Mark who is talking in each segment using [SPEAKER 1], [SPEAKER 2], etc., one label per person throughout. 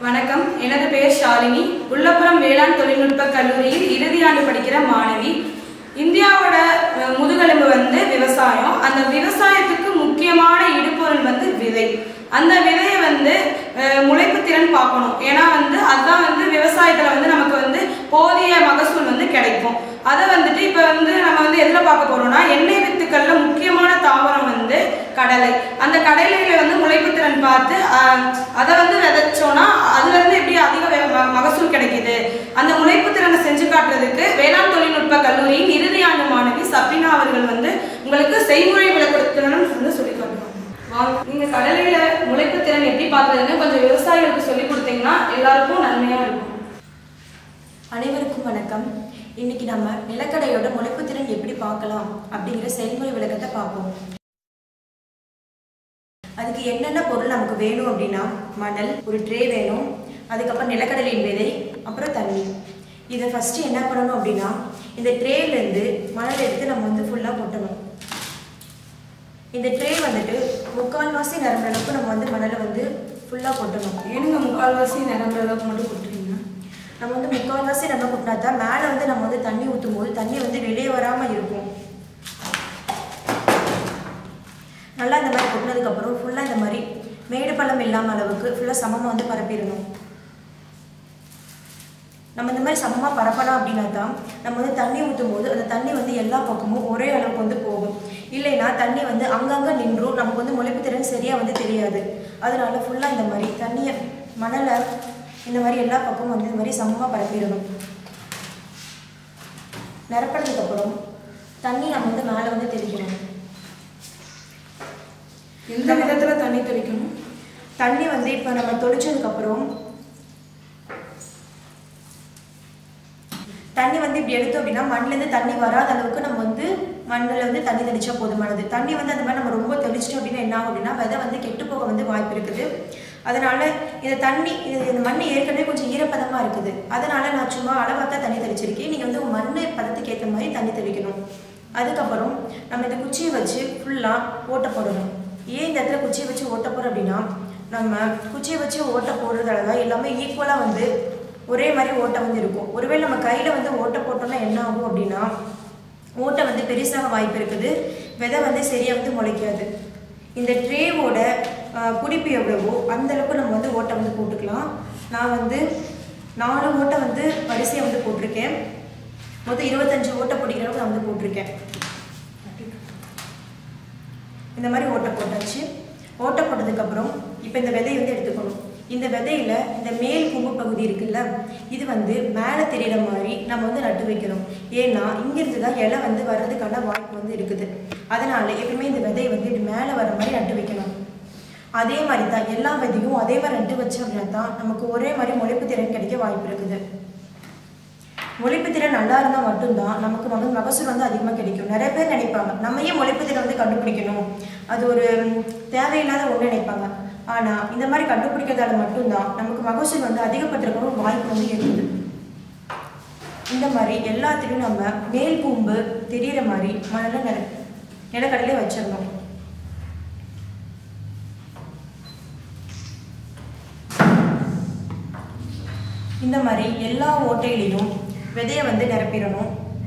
[SPEAKER 1] வணக்கம் எனது பெயர் ஷாலினி உள்ளப்புறம் வேளாண் தொழில்நுட்ப கல்லூரியில் இறுதி ஆண்டு படிக்கிற மாணவி இந்தியாவோட அஹ், முதுகெலும்பு வந்து விவசாயம் அந்த விவசாயத்துக்கு முக்கியமான இடுபொருள் வந்து விதை அந்த விதையை வந்து அஹ், முளைப்பு திறன் பார்க்கணும் ஏன்னா வந்து அதுதான் வந்து விவசாயத்துல வந்து நமக்கு வந்து போதிய மகசூல் வந்து கிடைக்கும் அதை வந்துட்டு இப்போ வந்து நம்ம வந்து எதில் பார்க்க போறோம்னா எண்ணெய் வித்துக்கள்ல முக்கியமான தாவரம் வந்து கடலை அந்த கடலையில வந்து முளைப்பு திறன் பார்த்து ஆஹ், அதை வந்து விதைச்சோம்னா அதுல இருந்து எப்படி அதிக வே- ம- மகசூல் கிடைக்குது அந்த முளைப்பு திறனை செஞ்சு காட்டுறதுக்கு வேளாண் தொழில்நுட்ப கல்லூரியின் இறுதி ஆண்டு மாணவி சப்ரினா அவர்கள் வந்து உங்களுக்கு செய்முறை விளக்கத்துடன் வந்து சொல்லி காட்டுவாங்க வாங்க நீங்க கடலையில முளைப்பு திறன் எப்படி பார்க்கறதுன்னு கொஞ்சம் விவசாயிகளுக்கு சொல்லி கொடுத்தீங்கன்னா எல்லாருக்கும் நன்மையா இருக்கும்
[SPEAKER 2] அனைவருக்கும் வணக்கம் இன்னைக்கு நம்ம நிலக்கடையோட முளைப்புத்திறன் எப்படி பார்க்கலாம் அப்படிங்கிற செயல்முறை விளக்கத்தை பார்ப்போம் அதுக்கு என்னென்ன பொருள் நமக்கு வேணும் அப்படின்னா மணல் ஒரு ட்ரே வேணும் அதுக்கப்புறம் நிலக்கடலையின் விதை அப்புறம் தண்ணி இதை ஃபஸ்ட்டு என்ன பண்ணணும் அப்படின்னா இந்த ட்ரேலேருந்து மணல் எடுத்து நம்ம வந்து ஃபுல்லாக கொட்டணும் இந்த ட்ரே வந்துட்டு முக்கால்வாசி நிரம்புற அளவுக்கு நம்ம வந்து மணலை வந்து ஃபுல்லாக கொட்டணும்
[SPEAKER 1] ஏனுங்க முக்கால்வாசி நிரம்புற அளவுக்கு மட்டும் கொடுத்துருங்க
[SPEAKER 2] நம்ம வந்து முக்கால்வாசி நம்ம கொட்டினா தான் மேலே வந்து நம்ம வந்து தண்ணி ஊற்றும் போது தண்ணி வந்து வெளியே வராமல் இருக்கும் நல்லா இந்த மாதிரி கொட்டினதுக்கப்புறம் ஃபுல்லாக இந்த மாதிரி மேடு பள்ளம் இல்லாமல் அளவுக்கு ஃபுல்லாக சமமாக வந்து பரப்பிடணும் நம்ம இந்த மாதிரி சமமாக பரப்பலாம் அப்படின்னா தான் நம்ம வந்து தண்ணி ஊற்றும் போது அந்த தண்ணி வந்து எல்லா பக்கமும் ஒரே அளவுக்கு வந்து போகும் இல்லைன்னா தண்ணி வந்து அங்கங்கே நின்றும் நமக்கு வந்து முளைப்பு திறன் சரியாக வந்து தெரியாது அதனால ஃபுல்லாக இந்த மாதிரி தண்ணியை மணலை இந்த மாதிரி எல்லா பக்கமும் வந்து இந்த மாதிரி சமமாக பரப்பிடணும் நிரப்பினதுக்கப்புறம் தண்ணி நம்ம வந்து மேலே வந்து தெளிக்கணும்
[SPEAKER 1] எந்த விதத்துல தண்ணி தெளிக்கணும்
[SPEAKER 2] தண்ணி வந்து இப்போ நம்ம தொளிச்சதுக்கப்புறம் தண்ணி வந்து இப்படி எடுத்தோம் அப்படின்னா மண்ணிலேருந்து தண்ணி வராத அளவுக்கு நம்ம வந்து மண்ணில் வந்து தண்ணி தெளிச்சா போதுமானது தண்ணி வந்து அந்த மாதிரி நம்ம ரொம்ப தெளிச்சிட்டோம் அப்படின்னா என்ன ஆகும் அப்படின்னா விதை வந்து கெட்டு போக வந்து வாய்ப்பு இருக்குது அதனால இந்த தண்ணி இது இந்த மண் ஏற்கனவே கொஞ்சம் ஈரப்பதமாக இருக்குது அதனால நான் சும்மா அளவாக தான் தண்ணி தெளிச்சிருக்கேன் நீங்கள் வந்து மண் பதத்துக்கு ஏற்ற மாதிரி தண்ணி தெளிக்கணும் அதுக்கப்புறம் நம்ம இந்த குச்சியை வச்சு ஃபுல்லாக ஓட்ட போடணும் ஏன் இந்த இடத்துல குச்சியை வச்சு ஓட்ட போகிறோம் அப்படின்னா நம்ம குச்சியை வச்சு ஓட்ட போடுறதால தான் எல்லாமே ஈக்குவலாக வந்து ஒரே மாதிரி ஓட்டை வந்து இருக்கும் ஒருவேளை நம்ம கையில் வந்து ஓட்டை போட்டோம்னா என்ன ஆகும் அப்படின்னா ஓட்டை வந்து பெருசாக வாய்ப்பு இருக்குது விதை வந்து சரியாக வந்து முளைக்காது இந்த ட்ரேவோட குடிப்பு எவ்வளவோ அந்த அளவுக்கு நம்ம வந்து ஓட்டை வந்து போட்டுக்கலாம் நான் வந்து நாலு ஓட்டை வந்து வரிசையாக வந்து போட்டிருக்கேன் மொத்தம் இருபத்தஞ்சு ஓட்டை பிடிக்கிற அளவுக்கு நான் வந்து போட்டிருக்கேன் இந்த மாதிரி ஓட்டை போட்டாச்சு ஓட்டை போட்டதுக்கப்புறம் இப்போ இந்த விதையை வந்து எடுத்துக்கணும் இந்த விதையில இந்த மேல் கொம்பு பகுதி இருக்குல்ல இது வந்து மேலே தெரியிற மாதிரி நம்ம வந்து நட்டு வைக்கணும் ஏன்னா இங்கிருந்து தான் இலை வந்து வர்றதுக்கான வாய்ப்பு வந்து இருக்குது அதனால எப்பவுமே இந்த விதையை வந்து இப்படி மேலே வர மாதிரி நட்டு வைக்கணும் அதே மாதிரி தான் எல்லா விதையும் அதே மாதிரி நட்டு வச்சோம் அப்படின்னா தான் நமக்கு ஒரே மாதிரி முளைப்பு திறன் கிடைக்க வாய்ப்பு இருக்குது முளைப்பு திறன் நல்லா இருந்தால் மட்டும்தான் நமக்கு வந்து மகசூல் வந்து அதிகமாக கிடைக்கும் நிறைய பேர் நினைப்பாங்க நம்ம ஏன் முளைப்பு திறன் வந்து கண்டுபிடிக்கணும் அது ஒரு ம், தேவையில்லாத ஒன்று நினைப்பாங்க ஆனால் இந்த மாதிரி கண்டுபிடிக்கிறதால மட்டும்தான் நமக்கு மகசூல் வந்து அதிகப்படுத்துறதுக்கு வாய்ப்பு வந்து இருக்குது இந்த மாதிரி எல்லாத்துலேயும் நம்ம மேல் கூம்பு தெரியிற மாதிரி மணல நில நிலக்கடலே வச்சிடணும் இந்த மாதிரி எல்லா ஓட்டையிலையும் விதையை வந்து நிரப்பிடணும்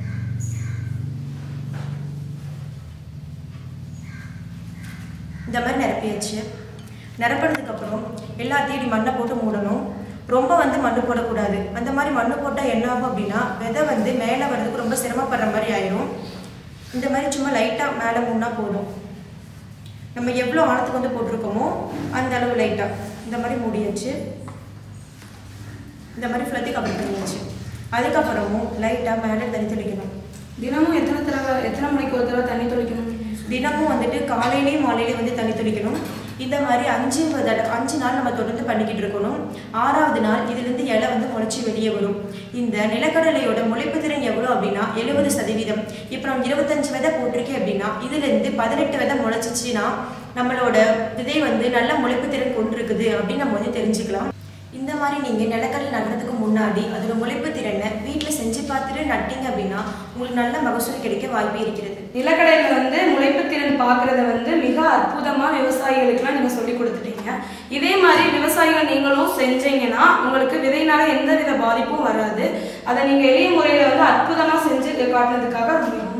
[SPEAKER 2] இந்த மாதிரி நிரப்பியாச்சு நிரப்பினதுக்கப்புறம் எல்லாத்தையும் இப்படி மண்ணை போட்டு மூடணும் ரொம்ப வந்து மண் போடக்கூடாது அந்த மாதிரி மண் போட்டால் என்ன ஆகும் அப்படின்னா விதை வந்து மேலே வர்றதுக்கு ரொம்ப சிரமப்படுற மாதிரி ஆயிரும் இந்த மாதிரி சும்மா லைட்டாக மேலே மூணா போதும் நம்ம எவ்வளோ ஆழத்துக்கு வந்து போட்டிருக்கோமோ அந்த அளவு லைட்டாக இந்த மாதிரி மூடியாச்சு இந்த மாதிரி ஃபுல்லாத்தையும் கவர் பண்ணியாச்சு அதுக்கப்புறமும் லைட்டாக மேலே தண்ணி தெளிக்கணும்
[SPEAKER 1] தினமும் எத்தனை தடவை எத்தனை மணிக்கு ஒரு தடவை தண்ணி தெளிக்கணும்
[SPEAKER 2] தினமும் வந்துட்டு காலையிலையும் மாலையிலையும் வந்து தண்ணி தெளிக்கணும் இந்த மாதிரி அஞ்சு தடவை அஞ்சு நாள் நம்ம தொடர்ந்து பண்ணிக்கிட்டு இருக்கணும் ஆறாவது நாள் இதுலேருந்து இலை வந்து முளைச்சி வெளியே வரும் இந்த நிலக்கடலையோட முளைப்பு திறன் எவ்வளோ அப்படின்னா எழுபது சதவீதம் இப்போ நம்ம இருபத்தஞ்சு விதை போட்டிருக்கேன் அப்படின்னா இதுலேருந்து பதினெட்டு விதை முளைச்சிச்சுன்னா நம்மளோட விதை வந்து நல்ல முளைப்பு திறன் கொண்டிருக்குது அப்படின்னு நம்ம வந்து தெரிஞ்சுக்கலாம் இந்த மாதிரி நீங்கள் நிலக்கடலை நடுறதுக்கு முன்னாடி அதோட முளைப்பு திறனை வீட்டில் செஞ்சு பார்த்துட்டு நட்டீங்க அப்படின்னா உங்களுக்கு நல்ல மகசூல் கிடைக்க வாய்ப்பு இருக்கிறது
[SPEAKER 1] நிலக்கடையில வந்து முளைப்பு திறன் பார்க்கறத வந்து மிக அற்புதமா விவசாயிகளுக்குலாம் நீங்க சொல்லி கொடுத்துட்டீங்க இதே மாதிரி விவசாயிகள் நீங்களும் செஞ்சீங்கன்னா உங்களுக்கு விதையினால எந்த வித பாதிப்பும் வராது அதை நீங்க எளிய முறையில வந்து அற்புதமா செஞ்சு காட்டுனதுக்காக ரொம்ப